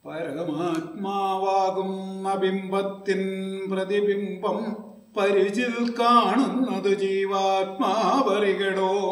പരമാത്മാവാകും അബിംബത്തിൻ പ്രതിബിംബം പരിചിൽ കാണുന്നത് ജീവാത്മാവറികടോ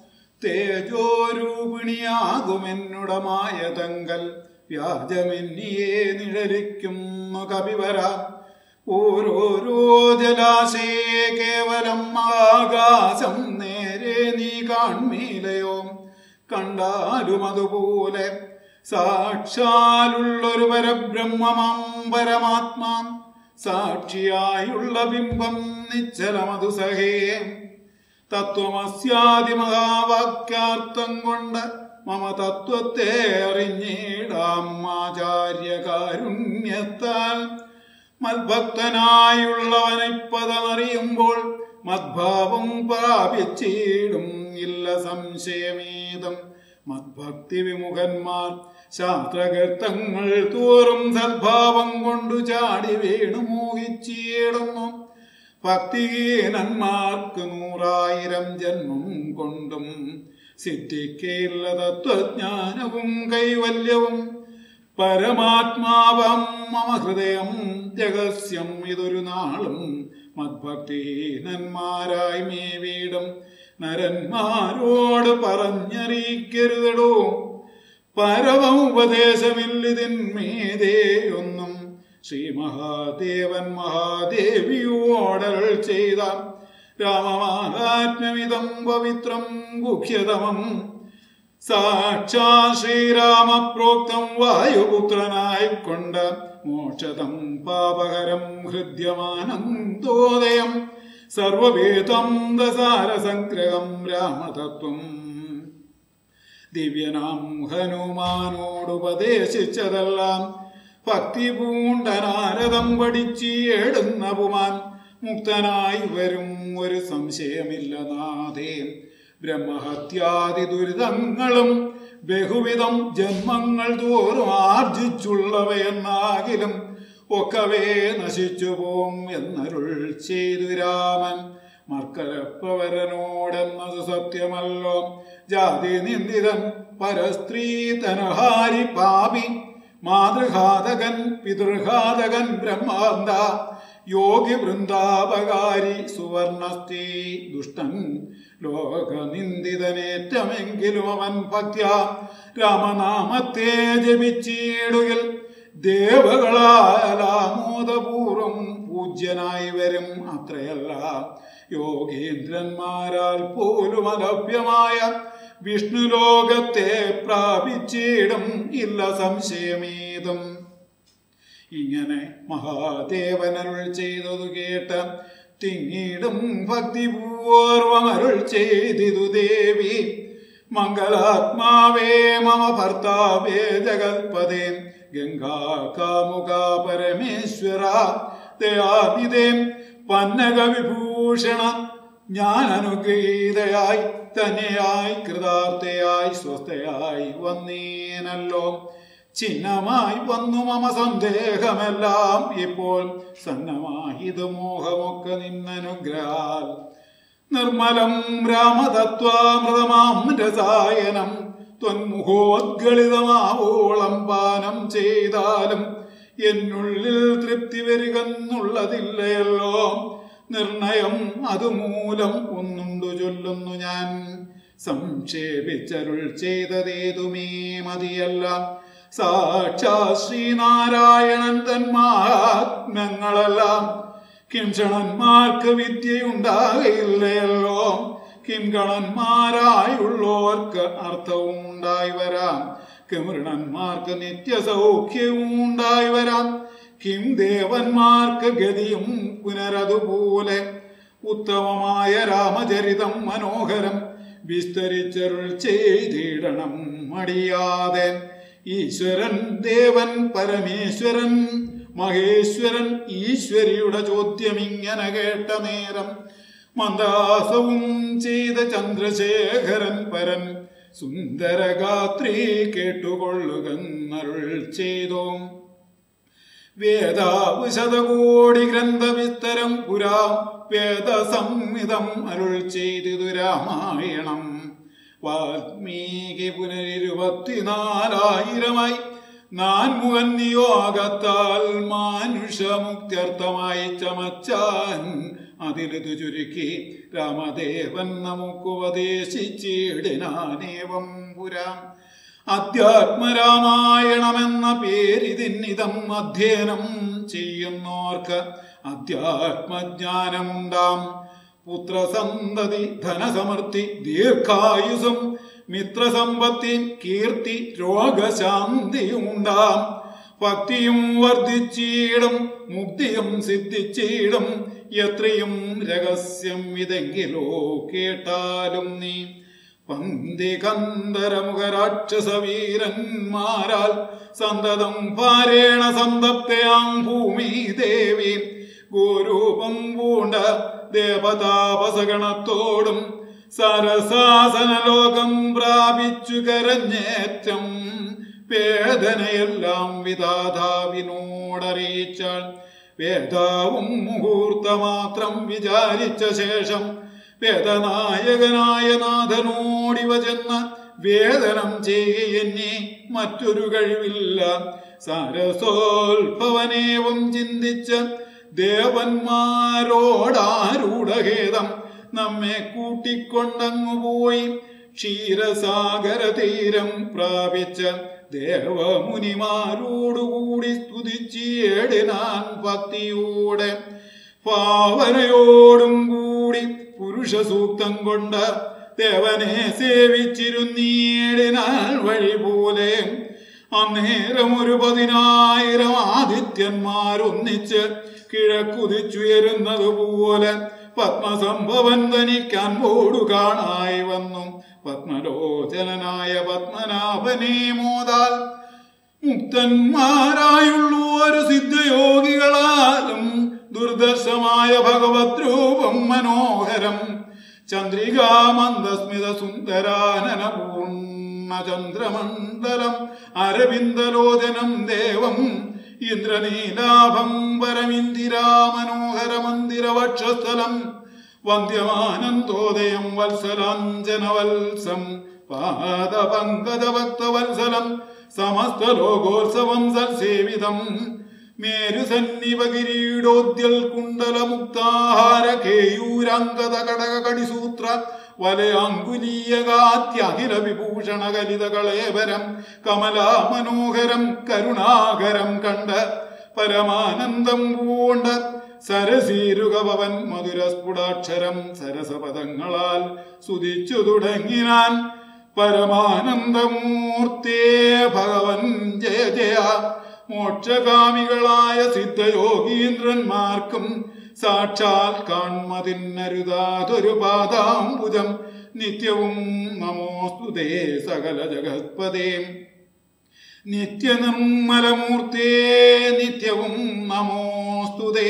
തേജോരൂപിണിയാകുമെന്നുടമായ തങ്കൽ വ്യാജമെന്നിയെ നിഴലിക്കുന്നു കവിവര ഓരോരോ ജലാശയെ കേവലം ആകാശം നേരെ നീ കാൺമീലയോ കണ്ടാലും അതുപോലെ സാക്ഷാലുള്ളൊരു പരബ്രഹ്മമാം പരമാത്മാ സാക്ഷിയായുള്ള ബിംബം നിശ്ചലമതു സഹേ തത്വമസ്യാദിമഹാവാക്യാർത്ഥം കൊണ്ട് മമ തത്വത്തെ അറിഞ്ഞിടാം ആചാര്യകാരുണ്യത്താൽ മത്ഭക്തനായുള്ളവനിപ്പതറിയുമ്പോൾ മദ്ഭാവം പ്രാപിച്ചിടും ഇല്ല സംശയമേതം മദ്ഭക്തി വിമുഖന്മാർ ശാസ്ത്രകർത്തങ്ങൾ തോറും സദ്ഭാവം കൊണ്ടു ചാടി വീണു മോഹിച്ചിടുന്നു ഭക്തിഹീനന്മാർക്ക് നൂറായിരം ജന്മം കൊണ്ടും സിദ്ധിക്കയില്ല തത്വജ്ഞാനവും കൈവല്യവും പരമാത്മാവം മമ ഹൃദയം രഹസ്യം ഇതൊരു നാളും മദ്ഭക്തിഹീനന്മാരായി മേ വീടും നരന്മാരോട് പറഞ്ഞറിയിക്കരുതടോ പരമോപദേശമില്ലിതിന്മേതേയൊന്നും ശ്രീ മഹാദേവൻ മഹാദേവിയോടൽ ചെയ്ത രാമമാഹാത്മ്യമിതം പവിത്രം ഗുഹ്യതമം സാക്ഷാ ശ്രീരാമപ്രോക്തം വായുപുത്രനായിക്കൊണ്ട് മോക്ഷതം പാപകരം ഹൃദ്യമാനന്ദോദയം സർവവേദം ദസാരസംഗ്രഹം രാമതത്വം ദിവ്യനാം ഹനുമാനോടുപദേശിച്ചതെല്ലാം ഭക്തി പൂണ്ടനാരദം പഠിച്ചേടുന്ന പുമാൻ മുക്തനായി വരും ഒരു സംശയമില്ല നാഥേ ബ്രഹ്മഹത്യാദി ദുരിതങ്ങളും ബഹുവിധം ജന്മങ്ങൾ തോറും ആർജിച്ചുള്ളവയെന്നാകിലും ഒക്കവേ നശിച്ചു പോം എന്നരുൾ ചെയ്തു രാമൻ മർക്കരപ്പവരനോടെന്നത് സത്യമല്ലോ ജാതി നിന്ദിതൻ പരസ്ത്രീ തനഹാരി പാപി മാതൃഘാതകൻ പിതൃഘാതകൻ ബ്രഹ്മാന്ത യോഗി വൃന്ദാപകാരി സുവർണസ്ത്രീ ദുഷ്ടൻ ലോകനിന്ദിതനേറ്റമെങ്കിലും അവൻ ഭക്യ രാമനാമത്തെ ജപിച്ചിടുകിൽ ദേവകളാലാമോദപൂർവം പൂജ്യനായി വരും അത്രയല്ല യോഗീന്ദ്രന്മാരാൽ പോലും അലഭ്യമായ വിഷ്ണു ലോകത്തെ പ്രാപിച്ചിടും ഇല്ല സംശയമേതും ഇങ്ങനെ മഹാദേവനരുൾ ചെയ്തതു കേട്ട് തിങ്ങിടും ഭക്തിപൂർവമരുൾ ചെയ്തിതു ദേവി മംഗളാത്മാവേ മമ ഭർത്താവേ ജഗൽപദേ ഗംഗാകാമുക പരമേശ്വര ദയാനിതേ പന്നക വിഭൂഷണ ഞാൻ അനുഗ്രഹീതയായി തന്നെയായി കൃതാർത്ഥയായി സ്വസ്ഥയായി വന്നീനല്ലോ ചിഹ്നമായി വന്നു മമ സന്ദേഹമെല്ലാം ഇപ്പോൾ സന്നമായത് മോഹമൊക്കെ നിന്നനുഗ്രഹാൽ നിർമ്മലം രാമതത്വാമൃതമാം രസായനം ത്വന്മുഖോദ്ഗളിതമാവോളം പാനം ചെയ്താലും എന്നുള്ളിൽ തൃപ്തി വരികെന്നുള്ളതില്ലയല്ലോ നിർണയം അതുമൂലം ഒന്നുണ്ടു ചൊല്ലുന്നു ഞാൻ സംക്ഷേപിച്ചരുൾ ചെയ്തതേതുമേ മതിയല്ല സാക്ഷാ ശ്രീനാരായണൻ തന്മാത്മ്യങ്ങളെല്ലാം കിംഷണന്മാർക്ക് വിദ്യയുണ്ടാകയില്ലയല്ലോ കിംഗണന്മാരായുള്ളവർക്ക് അർത്ഥവും ഉണ്ടായി വരാം കിമൃണന്മാർക്ക് നിത്യസൗഖ്യവും ഉണ്ടായി വരാം കിം ദേവന്മാർക്ക് ഗതിയും പുനരതുപോലെ ഉത്തമമായ രാമചരിതം മനോഹരം വിസ്തരിച്ചരുൾ ചെയ്തിടണം മടിയാതെ ഈശ്വരൻ ദേവൻ പരമേശ്വരൻ മഹേശ്വരൻ ഈശ്വരിയുടെ ചോദ്യം ഇങ്ങനെ കേട്ട നേരം മന്ദാസവും ചെയ്ത ചന്ദ്രശേഖരൻ പരൻ സുന്ദരഗാത്രി കേട്ടുകൊള്ളുകന്നരുൾ ചെയ്തോ വേദാവ് ശതകോടി ഗ്രന്ഥവിസ്തരം പുരാ വേദസംഹിതം അരുൾ ചെയ്തിതു രാമായണം വാൽമീകി പുനരിരുപത്തിനാലായിരമായി നാൻമുഖൻ നിയോഗത്താൽ മാനുഷമുക്ത്യർത്ഥമായി ചമച്ചാൻ അതിലിതു ചുരുക്കി രാമദേവൻ നമുക്കുപദേശിച്ചിടിനാനേവം പുരാം അധ്യാത്മരാമായണമെന്ന പേരിതിന്നിതം അധ്യയനം ചെയ്യുന്നോർക്ക് അധ്യാത്മജ്ഞാനമുണ്ടാം പുത്രസന്തതി ധനസമൃദ്ധി ദീർഘായുസും മിത്രസമ്പത്തി കീർത്തി രോഗശാന്തിയും ഉണ്ടാം ഭക്തിയും വർദ്ധിച്ചിടും മുക്തിയും സിദ്ധിച്ചിടും എത്രയും രഹസ്യം ഇതെങ്കിലോ കേട്ടാലും നീ പന്തികന്ധരമുഖരാക്ഷസവീരന്മാരാൽ സന്തതം ഭാരേണ സന്തപ്തയാം ഭൂമി ദേവി ഗോരൂപം പൂണ്ട ദേവതാപസഗണത്തോടും സരസാസന ലോകം പ്രാപിച്ചു കരഞ്ഞേറ്റം വേദനയെല്ലാം വിധാതാവിനോടറിയിച്ചാൾ വേദാവും മുഹൂർത്തമാത്രം വിചാരിച്ച ശേഷം വേദനായകനായ നാഥനോടിവ ചെന്ന് വേദനം ചെയ്യുന്നേ മറ്റൊരു കഴിവില്ല സാരസോത്ഭവനേവം ചിന്തിച്ച് ദേവന്മാരോടാരൂഢഖേദം നമ്മെ കൂട്ടിക്കൊണ്ടങ്ങു പോയി ക്ഷീരസാഗര തീരം പ്രാപിച്ച ദേവമുനിമാരോടുകൂടി സ്തുതിച്ചേടിനാൻ ഭക്തിയോടെ ഭാവനയോടും കൂടി പുരുഷ സൂക്തം കൊണ്ട് ദേവനെ സേവിച്ചിരുന്നീടിനാൽ വഴി പോലെ അന്നേരം ഒരു പതിനായിരം ആദിത്യന്മാരൊന്നിച്ച് കിഴക്കുതിച്ചുയരുന്നത് പോലെ പത്മസംഭവൻ തനിക്കാൻ ഓടു കാണായി വന്നു പത്മലോചനായ പത്മനാഭനെ മോതാൽ മുക്തന്മാരായുള്ളൂ ഒരു സിദ്ധയോഗികളാലും ദുർദർശമായ ഭഗവത് രൂപം മനോഹരം ചന്ദ്രികാമന്ദസ്മിത സുന്ദരാനന പൂർണ്ണ ചന്ദ്രമണ്ഡലം അരവിന്ദലോചനം ദേവം ഇന്ദ്രനീലാഭം പരമിന്ദിരാ മനോഹര മന്ദിര വക്ഷസ്ഥലം വന്ധ്യമാനന്ദോദയം വത്സലാഞ്ജനവത്സം പാദപങ്കജഭക്തവത്സലം സമസ്ത ലോകോത്സവം സൽസേവിതം മേരുസന്നിവകിരീടോദ്യൽ കുണ്ടല മുക്താഹാര കേയൂരാംഗത കടക കടിസൂത്ര വലയാങ്കുലീയകാത്യഖില വിഭൂഷണ കലിത കളേവരം കമലാ മനോഹരം കരുണാകരം കണ്ട് പരമാനന്ദം പൂണ്ട് സരസീരുകവൻ മധുരസ്ഫുടാക്ഷരം സരസപദങ്ങളാൽ സുതിച്ചു തുടങ്ങിനാൻ പരമാനന്ദമൂർത്തേ ഭഗവൻ ജയ ജയ മോക്ഷകാമികളായ സിദ്ധയോഗീന്ദ്രന്മാർക്കും സാക്ഷാൽ കാൺമതിന്നരുതാതൊരു പാദാംബുജം നിത്യവും നമോസ്തുതേ സകല ജഗത്പതേ നിത്യനിർമ്മലമൂർത്തേ നിത്യവും നമോസ്തുതേ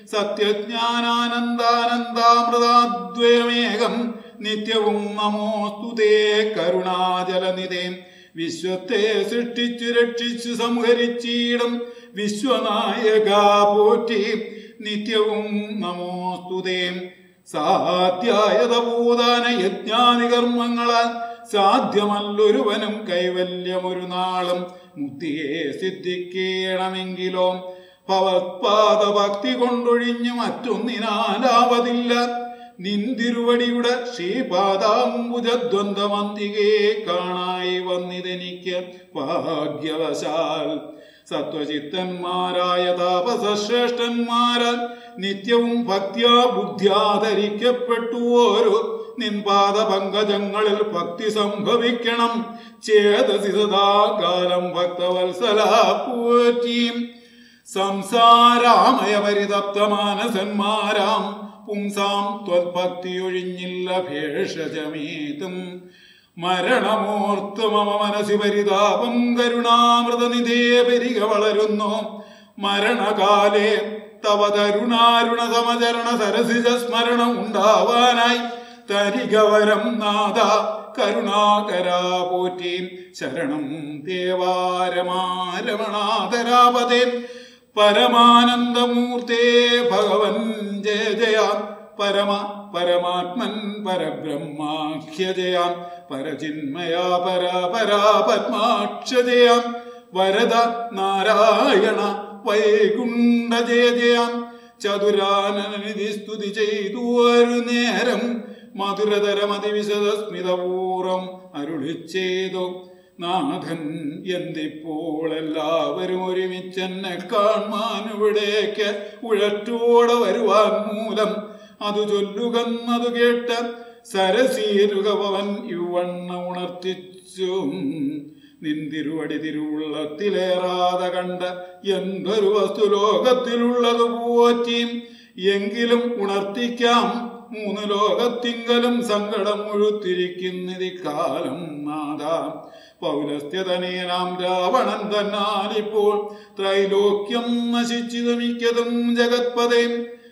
സത്യജ്ഞാനാനന്ദാനന്ദാമൃതാദ്വയമേകം നിത്യവും നമോസ്തുതേ കരുണാജലനിധേ വിശ്വത്തെ സൃഷ്ടിച്ചു രക്ഷിച്ചു സംഹരിച്ചിടും വിശ്വനായക പോറ്റി നിത്യവും നമോസ്തുതേ സാധ്യായതഭൂതാന യജ്ഞാനി കർമ്മങ്ങളാൽ സാധ്യമല്ലൊരുവനും കൈവല്യമൊരു നാളും മുക്തിയെ സിദ്ധിക്കണമെങ്കിലോ ഭവത്പാദ ഭക്തി കൊണ്ടൊഴിഞ്ഞു മറ്റൊന്നിനാലാവതില്ല നിന്തിരുവടിയുടെ ശ്രീപാദാംബുജദ്വന്ദ്വമന്തികെ കാണായി വന്നിതെനിക്ക് ഭാഗ്യവശാൽ സത്വചിത്തന്മാരായ താപസശ്രേഷ്ഠന്മാരാൽ നിത്യവും ഭക്ത്യാ ബുദ്ധ്യാധരിക്കപ്പെട്ടു ഓരോ നിൻപാദ പങ്കജങ്ങളിൽ ഭക്തി സംഭവിക്കണം ചേതസി സദാകാലം ഭക്തവത്സല പോറ്റിയും സംസാരാമയ പരിതപ്ത മാനസന്മാരാം പുംസാം ത്വത്ഭക്തിയൊഴിഞ്ഞില്ല ഭേഷജമേതും മരണമോർത്ത് മമ മനസ്സി പരിതാപം കരുണാമൃതനിധേ പെരിക വളരുന്നു മരണകാലേ തവ തരുണാരുണ സമചരണ സരസിജ സ്മരണം ഉണ്ടാവാനായി തരികവരം നാഥ കരുണാകരാ പോറ്റി ശരണം ദേവാരമാരമണാധരാപതേ പരമാനന്ദമൂർത്തേ ഭഗവൻ ജയ ജയ പരമ പരമാത്മൻ പരബ്രഹ്മാഖ്യ ജയ പരചിന്മയാ പര പരാ പത്മാക്ഷ ജയ വരദ നാരായണ വൈകുണ്ഠ ജയ ജയ ചതുരാനനിധി സ്തുതി ചെയ്തു ഒരു നേരം മധുരതരമതിവിശദ സ്മിതപൂർവം അരുളി ചെയ്തു നാഥൻ എന്തിപ്പോൾ എല്ലാവരും ഒരുമിച്ചെന്നെ കാണാൻ ഇവിടേക്ക് ഉഴറ്റോടെ വരുവാൻ മൂലം അത് ചൊല്ലുകന്നതു കേട്ട് സരസീരുകവൻ ഇവണ്ണ ഉണർത്തിച്ചു നിന്തിരുവടി തിരുവുള്ളത്തിലേറാതെ കണ്ട് എന്തൊരു വസ്തു ലോകത്തിലുള്ളത് പോറ്റി എങ്കിലും ഉണർത്തിക്കാം മൂന്ന് ലോകത്തിങ്കലും സങ്കടം മുഴുത്തിരിക്കുന്നതി കാലം നാദാ പൗലസ്ത്യതനേനാം രാവണൻ തന്നാലിപ്പോൾ ത്രൈലോക്യം നശിച്ചിതു മിക്കതും ജഗത്പതേ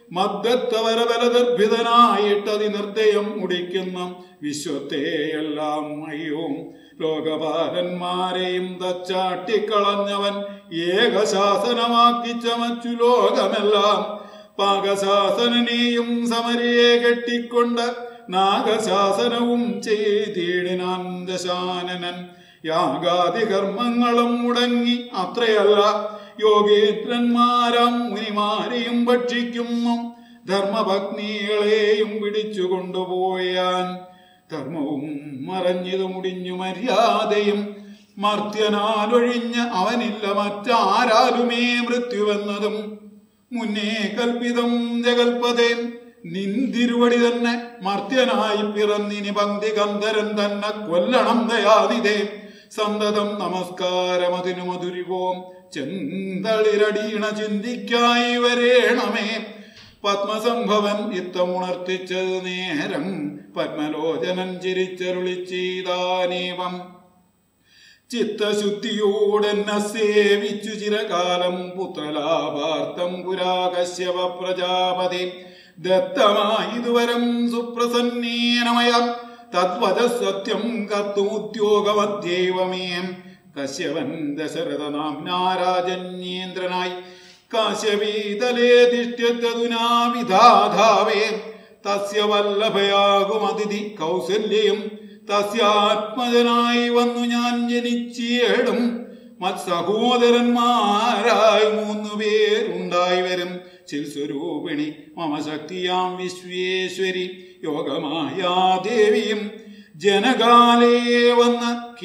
മദ്ദത്തവരബലദർഭിതനായിട്ടതി നിർദ്ദയം മുടിക്കുന്ന വിശ്വത്തെയെല്ലാം അയ്യോ ലോകപാലന്മാരെയും തച്ചാട്ടിക്കളഞ്ഞവൻ ഏകശാസനമാക്കി ചമച്ചു ലോകമെല്ലാം പാകശാസനനെയും സമരിയെ കെട്ടിക്കൊണ്ട് നാഗശാസനവും ചെയ്തിടിനാൻ ദശാനനൻ യാഗാദി കർമ്മങ്ങളും മുടങ്ങി അത്രയല്ല യോഗേന്ദ്രന്മാരാം മുനിമാരെയും ഭക്ഷിക്കുന്നു ധർമ്മഭഗ്നികളെയും പിടിച്ചു കൊണ്ടുപോയാൻ ധർമ്മവും മറഞ്ഞതു മുടിഞ്ഞു മര്യാദയും മർത്യനാലൊഴിഞ്ഞ് അവനില്ല മറ്റാരാലുമേ മൃത്യുവെന്നതും മുന്നേ കൽപ്പിതം ജഗൽപതേ നിന്തിരുവടി തന്നെ മർത്യനായി പിറന്നിനി പങ്ക്തി കന്ധരൻ തന്നെ കൊല്ലണം ദയാനിതേ സന്തതം നമസ്കാരം അതിനു മധുരിപോം ചെന്തളിരടീണ ചിന്തിക്കായി വരേണമേ പത്മസംഭവൻ ഇത്തമുണർത്തിച്ചത് നേരം പത്മലോചനൻ ചിരിച്ചരുളി ചെയ്താനേവം ചിത്തശുദ്ധിയോടെന്നെ സേവിച്ചു ചിരകാലം പുത്രലാഭാർത്ഥം പുരാ കശ്യപ പ്രജാപതി ദത്തമായിതുവരം സുപ്രസന്നീനമയം തദ്വത സത്യം കർത്തുമുദ്യോഗമധ്യൈവമേ കശ്യപൻ ദശരഥ നാംനാരാജന്യേന്ദ്രനായി കാശ്യപീതലേ തിഷ്ഠ്യത്തതുനാ വിധാധാവേ തസ്യ വല്ലഭയാകുമതിഥി കൗസല്യയും തസ്യാത്മജനായി വന്നു ഞാൻ ജനിച്ചേടും മത്സഹോദരന്മാരായി മൂന്നു പേരുണ്ടായി വരും ചിൽസ്വരൂപിണി മമ ശക്തിയാം വിശ്വേശ്വരി യോഗമായാ ദേവിയും ജനകാലേ വന്ന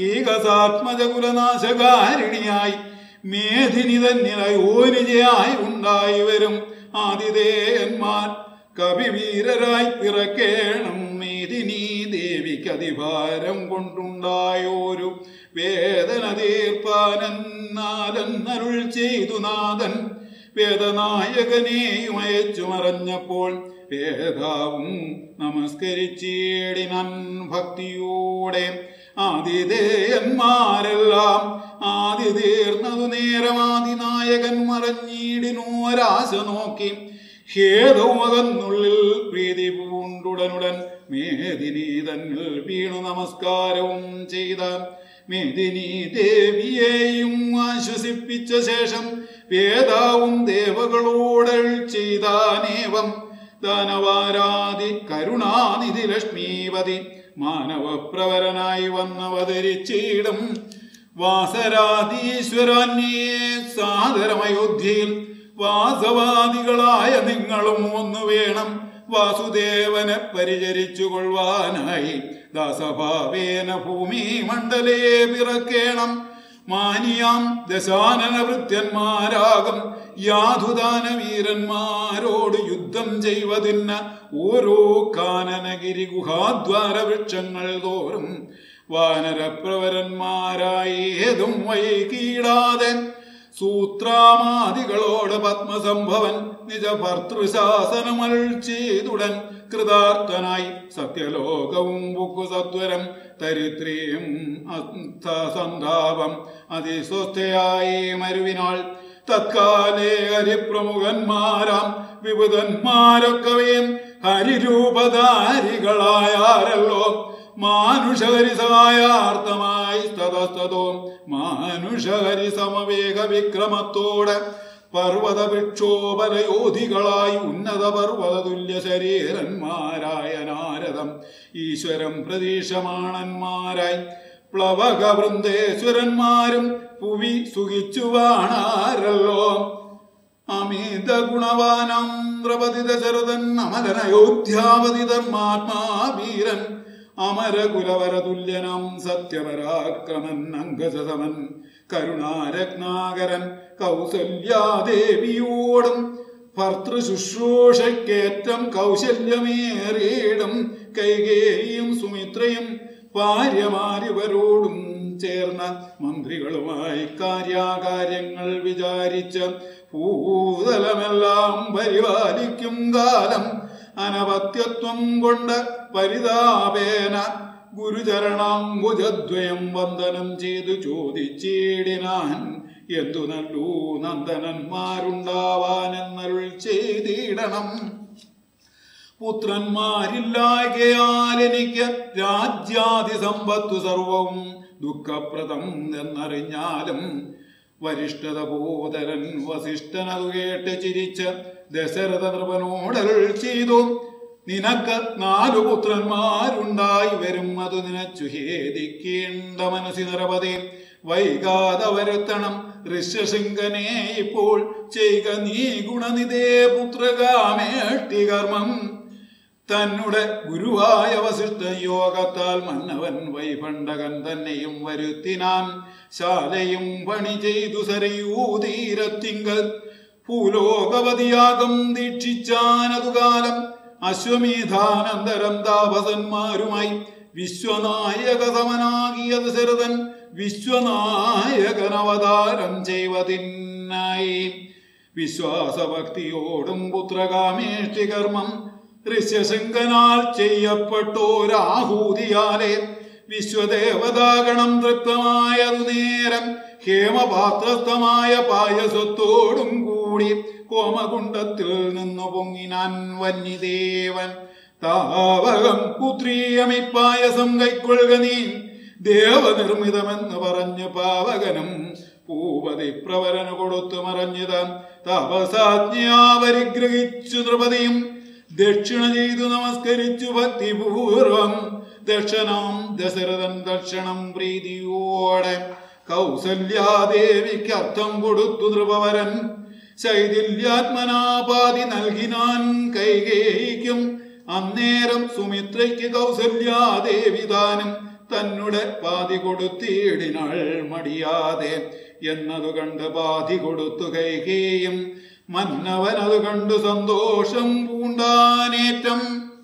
കീകസാത്മജകുലനാശകാരിണിയായി മേധിനി തന്നിലയോനിജയായി ഉണ്ടായി വരും ആതിഥേയന്മാർ കവിവീരരായി പിറക്കേണം മേദിനി ദേവിക്ക് അതിഭാരം കൊണ്ടുണ്ടായോരു വേദന തീർപ്പാനെന്നാലെന്നരുൾ ചെയ്തു നാഥൻ വേദനായകനെയും അയച്ചു മറഞ്ഞപ്പോൾ വേദാവും നമസ്കരിച്ചേടിനൻ ഭക്തിയോടെ ആതിഥേയന്മാരെല്ലാം ആദി തീർന്നതു നേരം ആദിനായകൻ മറഞ്ഞിടിനോരാശ നോക്കി ഹേതുമകന്നുള്ളിൽ പ്രീതി പൂണ്ടുടനുടൻ മേദിനി തന്നിൽ വീണു നമസ്കാരവും ചെയ്ത മേദിനി ദേവിയെയും ആശ്വസിപ്പിച്ച ശേഷം വേദാവും ദേവകളോടൽ ചെയ്താനേവം ദാനവാരാതി കരുണാനിധി ലക്ഷ്മീപതി മാനവപ്രവരനായി വന്നവതരിച്ചിടും വാസരാധീശ്വരാന്യേ സാദരമയോധ്യയിൽ വാസവാദികളായ നിങ്ങളും ഒന്നു വേണം വാസുദേവനെ പരിചരിച്ചു കൊള്ളുവാനായി ദാസഭാവേന ഭൂമി മണ്ഡലേ പിറക്കേണം മാനിയാം ദശാനന വൃത്യന്മാരാകും യാതുദാന വീരന്മാരോട് യുദ്ധം ചെയ്വതിന് ഓരോ കാനനഗിരി ഗുഹാദ്വാര വൃക്ഷങ്ങൾ തോറും വാനരപ്രവരന്മാരായി ഏതും വൈകീടാതെ സൂത്രാമാദികളോട് പത്മസംഭവൻ നിജ ഭർത്തൃശാസനമൽ ചെയ്തുടൻ കൃതാർത്ഥനായി സത്യലോകവും ബുക്കു സത്വരം തരിത്രിയും സന്താപം അതിസ്വസ്ഥയായി മരുവിനാൾ തത്കാലേ ഹരിപ്രമുഖന്മാരാം വിബുധന്മാരൊക്കവയും ഹരിരൂപധാരികളായാരല്ലോ മാനുഷഹരി സഹായാർത്ഥമായി സ്തതസ്തതോ മാനുഷഹരി സമവേഗ വിക്രമത്തോടെ പർവ്വത വൃക്ഷോപരയോധികളായി ഉന്നത പർവ്വത തുല്യ ശരീരന്മാരായ നാരദം ഈശ്വരം പ്രതീക്ഷമാണന്മാരായി പ്ലവക വൃന്ദേശ്വരന്മാരും പുവി സുഖിച്ചു വാണാരല്ലോ അമിത ഗുണവാനം ദ്രപതി ദശരഥൻ അമരനയോധ്യാവതി ധർമാത്മാ വീരൻ അമരകുലവരതുല്യനം സത്യപരാക്രമൻ അംഗസമൻ കരുണാരത്നാകരൻ കൗസല്യാദേവിയോടും ഭർത്തൃശുശ്രൂഷയ്ക്കേറ്റം കൗശല്യമേറിയിടും കൈകേയും സുമിത്രയും ഭാര്യമാരിവരോടും ചേർന്ന മന്ത്രികളുമായി കാര്യാകാര്യങ്ങൾ വിചാരിച്ച് ഭൂതലമെല്ലാം പരിപാലിക്കും കാലം അനപത്യത്വം കൊണ്ട് പരിതാപേന ഗുരുചരണാംബുജദ്വയം വന്ദനം ചെയ്തു ചോദിച്ചിടിനാൻ എന്തു നല്ലൂ നന്ദനന്മാരുണ്ടാവാനെന്നരുൾ ചെയ്തിടണം പുത്രന്മാരില്ലായകയാൽ എനിക്ക് രാജ്യാതി സമ്പത്തു സർവവും ദുഃഖപ്രദം എന്നറിഞ്ഞാലും വരിഷ്ഠത ബോധരൻ വസിഷ്ഠനതു കേട്ട് ചിരിച്ച് ദശരഥ നൃപനോടരുൾ ചെയ്തു നിനക്ക് നാലു പുത്രന്മാരുണ്ടായി വരും അത് നിനച്ചു ഹേദിക്കേണ്ട മനസ്സി നിരവധി വൈകാതെ വരുത്തണം ഋഷ്യശൃംഖനെ ഇപ്പോൾ ചെയ്യുക നീ ഗുണനിതേ പുത്രകാമേഷ്ടി കർമ്മം തന്നുടെ ഗുരുവായ വസിഷ്ഠ യോഗത്താൽ മന്നവൻ വൈഭണ്ഡകൻ തന്നെയും വരുത്തിനാൻ ശാലയും പണി ചെയ്തു സരയൂതീരത്തിങ്കൽ ഭൂലോകവതിയാകം ദീക്ഷിച്ചാനതുകാലം അശ്വമേധാനന്തരം താപസന്മാരുമായി വിശ്വനായക സമനാകിയത് ശരതൻ വിശ്വനായകനവതാരം ചെയ്വതിനായി വിശ്വാസഭക്തിയോടും പുത്രകാമേഷ്ടി കർമ്മം ഋഷ്യശങ്കനാൽ ചെയ്യപ്പെട്ടോരാഹൂതിയാലെ വിശ്വദേവതാഗണം തൃപ്തമായതു നേരം ഹേമപാത്രസ്ഥമായ പായസത്തോടും കൂടി കോമകുണ്ടത്തിൽ നിന്നു പൊങ്ങിനാൻ വന്യദേവൻ താവകം പുത്രീയമിപ്പായസം കൈക്കൊള്ളുക നീ ദേവനിർമ്മിതമെന്ന് പറഞ്ഞു പാവകനും പൂപതി പ്രവരന് കൊടുത്തു മറഞ്ഞത് തപസാജ്ഞാപരിഗ്രഹിച്ചു നൃപതിയും ദക്ഷിണ ചെയ്തു നമസ്കരിച്ചു ഭക്തിപൂർവം ദക്ഷണം ദശരഥൻ ദക്ഷണം പ്രീതിയോടെ കൗസല്യാദേവിക്ക് അർത്ഥം കൊടുത്തു നൃപവരൻ ശൈഥില്യാത്മനാപാതി നൽകിനാൻ കൈകേയിക്കും അന്നേരം സുമിത്രയ്ക്ക് കൗസല്യാദേവി താനും തന്നെ പാതി കൊടുത്തിടിനാൾ മടിയാതെ എന്നതു കണ്ട് പാതി കൊടുത്തു കൈകേയും മന്നവനതു കണ്ടു സന്തോഷം പൂണ്ടാനേറ്റം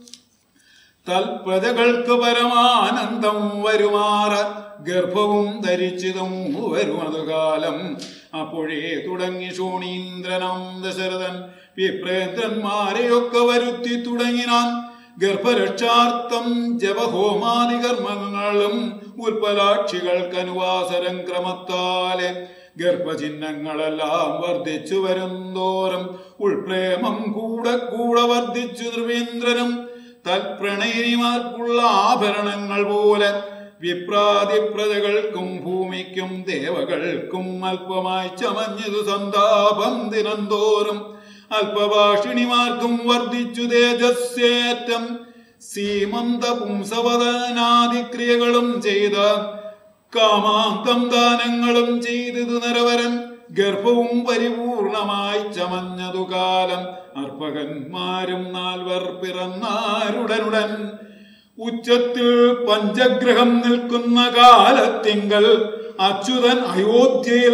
തൽപ്രജകൾക്ക് പരമാനന്ദം വരുമാറ് ഗർഭവും ധരിച്ചതും വരുമതു കാലം അപ്പോഴേ തുടങ്ങി ശോണീന്ദ്രനം ദശരഥൻ വിപ്രേന്ദ്രന്മാരെയൊക്കെ വരുത്തി തുടങ്ങിനാൻ ഗർഭരക്ഷാർത്ഥം ജപഹോമാദി കർമ്മങ്ങളും ഉൽപ്പലാക്ഷികൾക്ക് അനുവാസരം ക്രമത്താലെ ഗർഭചിഹ്നങ്ങളെല്ലാം വർദ്ധിച്ചു വരുന്തോറും ഉൾപ്രേമം കൂടെ കൂടെ വർദ്ധിച്ചു ധ്രുവേന്ദ്രനും തൽപ്രണയിനിമാർക്കുള്ള ആഭരണങ്ങൾ പോലെ വിപ്രാതിപ്രജകൾക്കും ഭൂമിക്കും ദേവകൾക്കും അല്പമായി ചമഞ്ഞതു സന്താപം ദിനംതോറും അല്പഭാഷിണിമാർക്കും വർദ്ധിച്ചു തേജസ്സേറ്റം സീമന്ത പുംസവദനാദിക്രിയകളും ചെയ്ത കാമാന്തം ദാനങ്ങളും ചെയ്തതു നരവരൻ ഗർഭവും പരിപൂർണമായി ചമഞ്ഞതു കാലം അർപ്പകന്മാരും നാൽവർ പിറന്നാരുടനുടൻ ഉച്ചത്തിൽ പഞ്ചഗ്രഹം നിൽക്കുന്ന കാലത്തിങ്കൽ അച്യുതൻ അയോധ്യയിൽ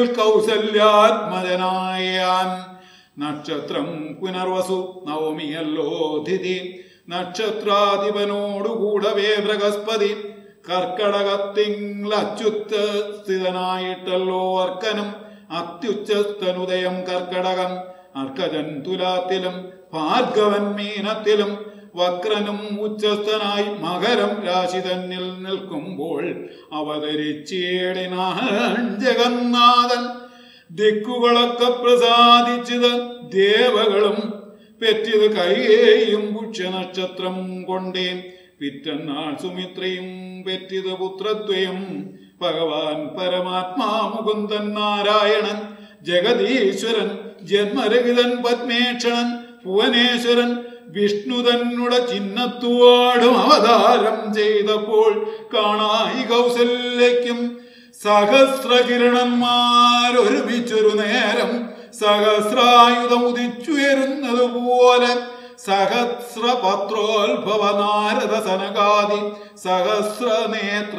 കൗസല്യാത്മജനായാൻ നക്ഷത്രം പുനർവസു നവമിയല്ലോ തിഥി നക്ഷത്രാധിപനോടുകൂടവേ ബൃഹസ്പതി കർക്കടകത്തിങ്കൾ അച്യുത്ത സ്ഥിതനായിട്ടല്ലോ അർക്കനും അത്യുച്ചസ്തനുദയം കർക്കടകം അർക്കജൻ തുലാത്തിലും ഭാർഗവൻ മീനത്തിലും വക്രനും ഉച്ചസ്ഥനായി മകരം രാശി തന്നിൽ നിൽക്കുമ്പോൾ അവതരിച്ചേടിനാൻ ജഗന്നാഥൻ ദിക്കുകളൊക്കെ പ്രസാദിച്ചത് ദേവകളും പെറ്റത് കൈയേയും പുഷ്യനക്ഷത്രം കൊണ്ടേ പിറ്റന്നാൾ സുമിത്രയും പെറ്റത് പുത്രദ്വയം ഭഗവാൻ പരമാത്മാ മുകുന്ദൻ നാരായണൻ ജഗദീശ്വരൻ ജന്മരഹിതൻ പത്മേക്ഷണൻ ഭുവനേശ്വരൻ വിഷ്ണു തന്നുടെ ചിഹ്നത്തുവാടും അവതാരം ചെയ്തപ്പോൾ കാണായി കൗസല്യയ്ക്കും സഹസ്രകിരണന്മാരൊരുമിച്ചൊരു നേരം സഹസ്രായുധം ഉദിച്ചുയരുന്നത് പോലെ സഹസ്രപത്രോത്ഭവ നാരദ സനകാദി സഹസ്രനേത്ര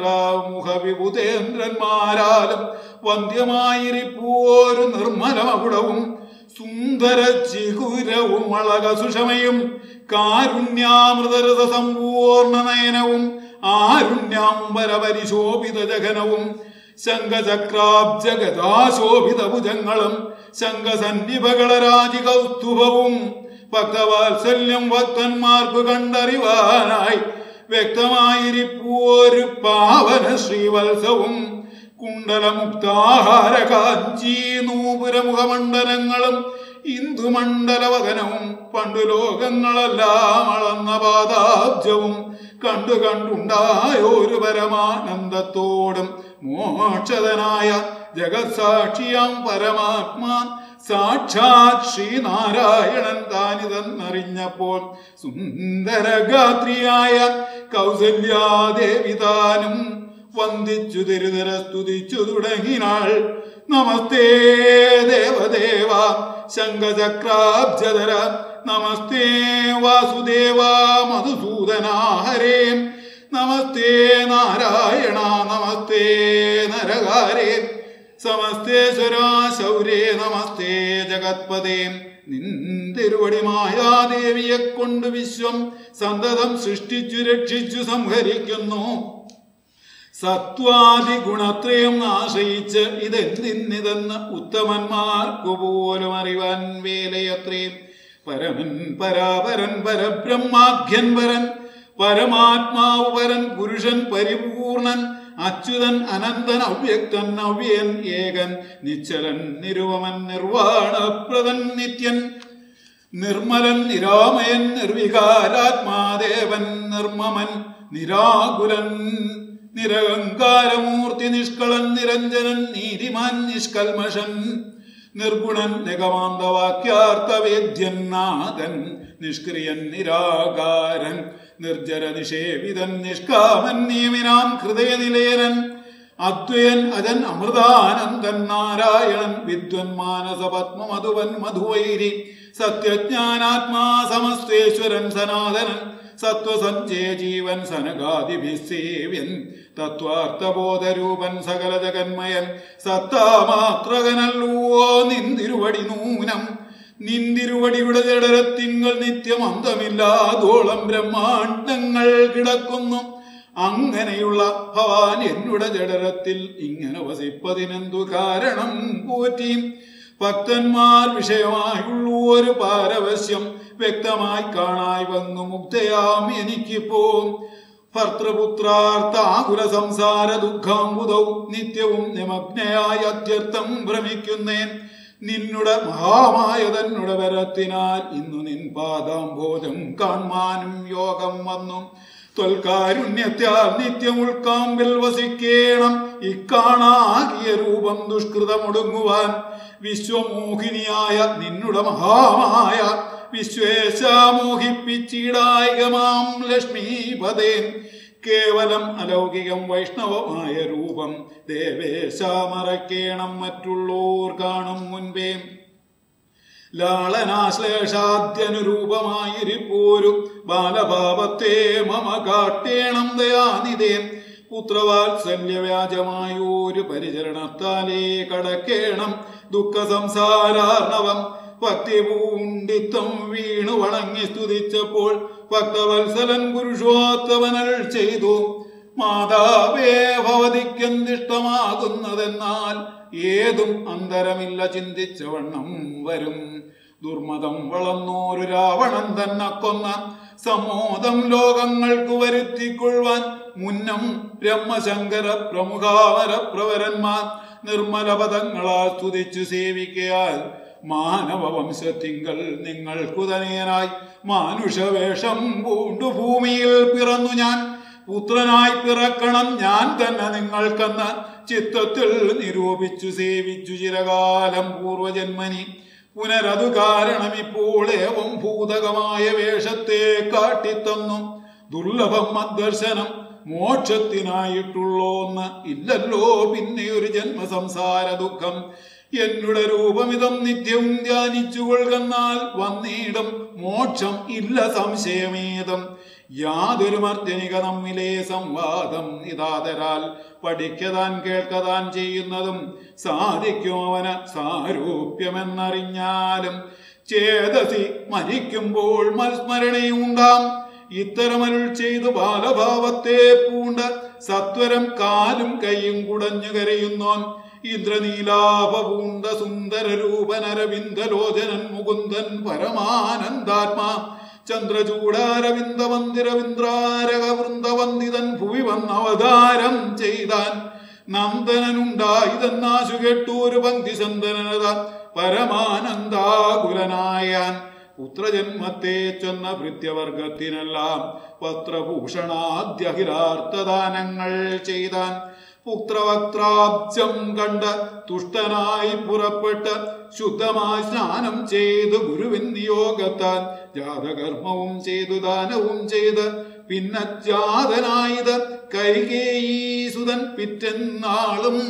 മുഖവിഭുതേന്ദ്രന്മാരാലും വന്ധ്യമായിരിപ്പോരു നിർമ്മലമകുടവും സുന്ദര ചികുരവും അളക സുഷമയും കാരുണ്യാമൃതരസ സമ്പൂർണ്ണ നയനവും ആരുണ്യാംബര പരിശോഭിത ജഗനവും ശംഖചക്രാബ്ജ ഗതാശോഭിത ഭുജങ്ങളും ശംഖസന്നിഭകളരാജി കൗസ്തുഭവും ഭക്തവാത്സല്യം ഭക്തന്മാർക്ക് കണ്ടറിവാനായി വ്യക്തമായിരിപ്പോരു പാവന ശ്രീവത്സവും കുണ്ടലമുക്താഹാര കാഞ്ചി നൂപുരമുഖമണ്ഡലങ്ങളും ഇന്ദുമണ്ഡലവദനവും പണ്ടു ലോകങ്ങളെല്ലാം അളന്ന പാദാബ്ജവും കണ്ടു കണ്ടുണ്ടായൊരു പരമാനന്ദത്തോടും മോക്ഷതനായ ജഗത്സാക്ഷിയാം പരമാത്മാ സാക്ഷാത് ശ്രീനാരായണൻ താനിതെന്നറിഞ്ഞപ്പോൾ സുന്ദരഗാത്രിയായ കൗസല്യാദേവി താനും വന്ദിച്ചു തിരുതര സ്തുതിച്ചു തുടങ്ങിനാൾ നമസ്തേ ദേവദേവ ശങ്കചക്രാബ്ജതര നമസ്തേ വാസുദേവ മധുസൂദനാഹരേ നമസ്തേ നാരായണ നമസ്തേ നരകാരേ സമസ്തേശ്വരാ ശൗരേ നമസ്തേ ജഗത്പദേ നിന്തിരുവടി മായാദേവിയെ കൊണ്ട് വിശ്വം സന്തതം സൃഷ്ടിച്ചു രക്ഷിച്ചു സംഹരിക്കുന്നു സത്വാദി ഗുണത്രയം ആശ്രയിച്ച് ഇതെന്തിന്നിതെന്ന് ഉത്തമന്മാർക്കു പോലും അറിവാൻ വേലയത്രേ പരമൻ പരാപരൻ പരബ്രഹ്മാഖ്യൻ പരൻ പരമാത്മാവ് പരൻ പുരുഷൻ പരിപൂർണൻ അച്യുതൻ അനന്തൻ അവ്യക്തൻ അവ്യൻ ഏകൻ നിശ്ചലൻ നിരുപമൻ നിർവാണപ്രദൻ നിത്യൻ നിർമ്മലൻ നിരാമയൻ നിർവികാരാത്മാദേവൻ നിർമ്മമൻ നിരാകുലൻ നിരഹങ്കാരമൂർത്തി നിഷ്കളൻ നിരഞ്ജനൻ നീതിമാൻ നിഷ്കൽമഷൻ നിർഗുണൻ നിഗമാന്തവാക്യാർത്ഥവേദ്യൻ നാഥൻ നിഷ്ക്രിയൻ നിരാകാരൻ നിർജര നിഷേവിതൻ നിഷ്കാമൻ നിയമിനാം ഹൃദയനിലയനൻ അദ്വയൻ അജൻ അമൃതാനന്ദൻ നാരായണൻ വിദ്വൻ മാനസ പത്മമധുവൻ മധുവൈരി സത്യജ്ഞാനാത്മാ സമസ്തേശ്വരൻ സനാതനൻ സത്വസഞ്ചയ ജീവൻ സനകാദിഭിസേവ്യൻ തത്വാർത്ഥബോധരൂപൻ സകല ജഗന്മയൻ സത്താമാത്രകനല്ലോ നിന്തിരുവടി നൂനം നിന്തിരുവടിയുടെ ജഡരത്തിങ്ങൾ നിത്യം അന്തമില്ലാതോളം ബ്രഹ്മാണ്ടങ്ങൾ കിടക്കുന്നു അങ്ങനെയുള്ള ഭവാൻ എന്നുടെ ജഡരത്തിൽ ഇങ്ങനെ വസിപ്പതിനെന്തു കാരണം പോറ്റി ഭക്തന്മാർ വിഷയമായുള്ള ഒരു പാരവശ്യം വ്യക്തമായി കാണായി വന്നു മുക്തയാം എനിക്കിപ്പോ ഭർത്തൃപുത്രാർത്ഥാകുല സംസാര ദുഃഖാംബുധൗ നിത്യവും നിമഗ്നയായി അത്യർത്ഥം ഭ്രമിക്കുന്നേൻ നിന്നുടെ മഹാമായ തന്നുടെ വരത്തിനാൽ ഇന്നു നിൻ പാദാംബോധം കാൺമാനും യോഗം വന്നു ത്വൽക്കാരുണ്യത്താൽ നിത്യം ഉൾക്കാമ്പിൽ വസിക്കേണം ഇക്കാണാകിയ രൂപം ദുഷ്കൃതമൊടുങ്ങുവാൻ വിശ്വമോഹിനിയായ നിന്നുടെ മഹാമായ വിശ്വേശാമോഹിപ്പിച്ചിടായികമാം ലക്ഷ്മീപദേ കേവലം അലൗകികം വൈഷ്ണവമായ രൂപം ദേവേശ മറക്കേണം മറ്റുള്ളോർ കാണും മുൻപേ ലാളനാശ്ലേഷാദ്യനുരൂപമായിരിപ്പോരു ബാലഭാവത്തെ മമ കാട്ടേണം ദയാനിതേ പുത്രവാത്സല്യവ്യാജമായൊരു പരിചരണത്താലേ കടക്കേണം ദുഃഖ സംസാരാർണവം ഭക്തി പൂണ്ടിത്തം വീണു വണങ്ങി സ്തുതിച്ചപ്പോൾ ഭക്തവത്സലൻ പുരുഷോത്തമനൽ ചെയ്തു മാതാവേ ഭവതിക്കെന്തിഷ്ടമാകുന്നതെന്നാൽ ഏതും അന്തരമില്ല ചിന്തിച്ച വണ്ണം വരും ദുർമതം വളർന്നോരു രാവണൻ തന്നെ കൊന്ന സമോദം ലോകങ്ങൾക്ക് വരുത്തിക്കൊള്ളുവാൻ മുന്നം ബ്രഹ്മശങ്കര പ്രമുഖാവര പ്രവരന്മാർ നിർമ്മല പദങ്ങളാൽ സ്തുതിച്ചു സേവിക്കയാൽ മാനവ വംശത്തിങ്കൽ നിങ്ങൾക്കു തനയനായി മാനുഷവേഷം പൂണ്ടു ഭൂമിയിൽ പിറന്നു ഞാൻ പുത്രനായി പിറക്കണം ഞാൻ തന്നെ നിങ്ങൾക്കെന്ന് ചിത്തത്തിൽ നിരൂപിച്ചു സേവിച്ചു ചിരകാലം പൂർവജന്മനി പുനരതു കാരണം ഇപ്പോൾ ഏവം ഭൂതകമായ വേഷത്തെ കാട്ടിത്തന്നു ദുർലഭം മദ്ദർശനം മോക്ഷത്തിനായിട്ടുള്ളോന്ന് ഇല്ലല്ലോ പിന്നെ ഒരു ജന്മസംസാര ദുഃഖം എന്നുടെ രൂപമിതം നിത്യവും ധ്യാനിച്ചു കൊള്ളുന്നാൽ വന്നിടും മോക്ഷം ഇല്ല സംശയമേതം യാതൊരു മർദ്ദനിക നമ്മിലെ സംവാദം ഇതാതരാൽ പഠിക്കതാൻ കേൾക്കതാൻ ചെയ്യുന്നതും സാധിക്കും അവന് സാരൂപ്യമെന്നറിഞ്ഞാലും ചേതസി മരിക്കുമ്പോൾ മത്സ്മരണയുണ്ടാം ഇത്തരമരുൾ ചെയ്തു ബാലഭാവത്തെ പൂണ്ട സത്വരം കാലും കൈയും കുടഞ്ഞു കരയുന്നോൻ ഇന്ദ്രനീലാഭ പൂണ്ട സുന്ദര രൂപനരവിന്ദലോചനൻ മുകുന്ദൻ പരമാനന്ദാത്മാ ചന്ദ്രചൂടാരവിന്ദ മന്ദിരവിന്ദ്രാരക വൃന്ദവന്ദിതൻ ഭുവി വന്നവതാരം ചെയ്താൻ നന്ദനനുണ്ടായതെന്നാശു കേട്ടു ഒരു പങ്ക്തി ചന്ദനത പരമാനന്ദാകുലനായാൻ പുത്രജന്മത്തെ ചെന്ന ഭൃത്യവർഗത്തിനെല്ലാം പത്രഭൂഷണാദ്യഹിലാർത്ഥദാനങ്ങൾ ചെയ്താൻ പുത്രവക്ത്രാബ്ജം കണ്ട് തുഷ്ടനായി പുറപ്പെട്ട് ശുദ്ധമായി സ്നാനം ചെയ്ത് ഗുരുവിൻ നിയോഗത്താൻ ജാതകർമ്മവും ചെയ്തു ദാനവും ചെയ്ത് പിന്നെ ജാതനായത് കൈകേയീസുതൻ പിറ്റെന്നാളും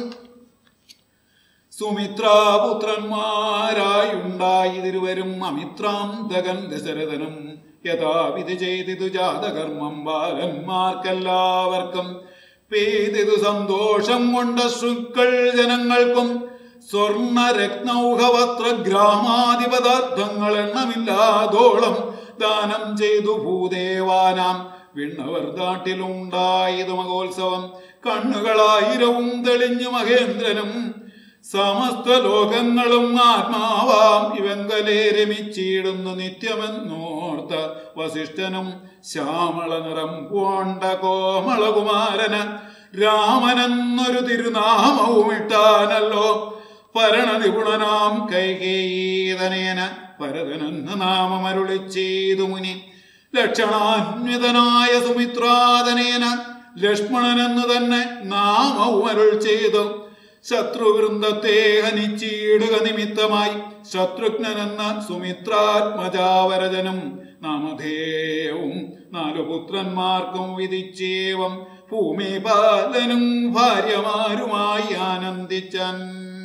സുമിത്രാപുത്രന്മാരായുണ്ടായിരുവരും അമിത്രാന്തകൻ ദശരഥനും യഥാവിധി ചെയ്തിതു ജാതകർമ്മം ബാലന്മാർക്കെല്ലാവർക്കും പെയ്തിതു സന്തോഷം കൊണ്ട ശുക്കൾ ജനങ്ങൾക്കും സ്വർണ രത്നൗഹവസ്ത്ര ഗ്രാമാധിപദാർത്ഥങ്ങൾ എണ്ണമില്ലാതോളം ദാനം ചെയ്തു ഭൂദേവാനാം വിണ്ണവർ നാട്ടിലുണ്ടായത് മഹോത്സവം കണ്ണുകളായിരവും തെളിഞ്ഞു മഹേന്ദ്രനും സമസ്ത ലോകങ്ങളും ആത്മാവാം ഇവങ്കലെ രമിച്ചിടുന്നു നിത്യമെന്നോർത്ത വസിഷ്ഠനും ശ്യാമള നിറം പോണ്ട കോമളകുമാരന് രാമനെന്നൊരു തിരുനാമവും ഇട്ടാനല്ലോ ഭരണനിപുണനാം കൈകേയീതനേന ഭരതനെന്ന് നാമമരുളി ചെയ്തു മുനി ലക്ഷണാന്വിതനായ സുമിത്രാതനേന ലക്ഷ്മണനെന്ന് തന്നെ നാമവും അരുൾ ചെയ്തു ശത്രുവൃന്ദത്തെ ഹനിച്ചിടുക നിമിത്തമായി ശത്രുഘ്നെന്ന സുമിത്രാത്മജാവരജനും നാമധേയവും നാലു പുത്രന്മാർക്കും വിധിച്ചേവം ഭൂമിപാലനും ഭാര്യമാരുമായി ആനന്ദിച്ചൻ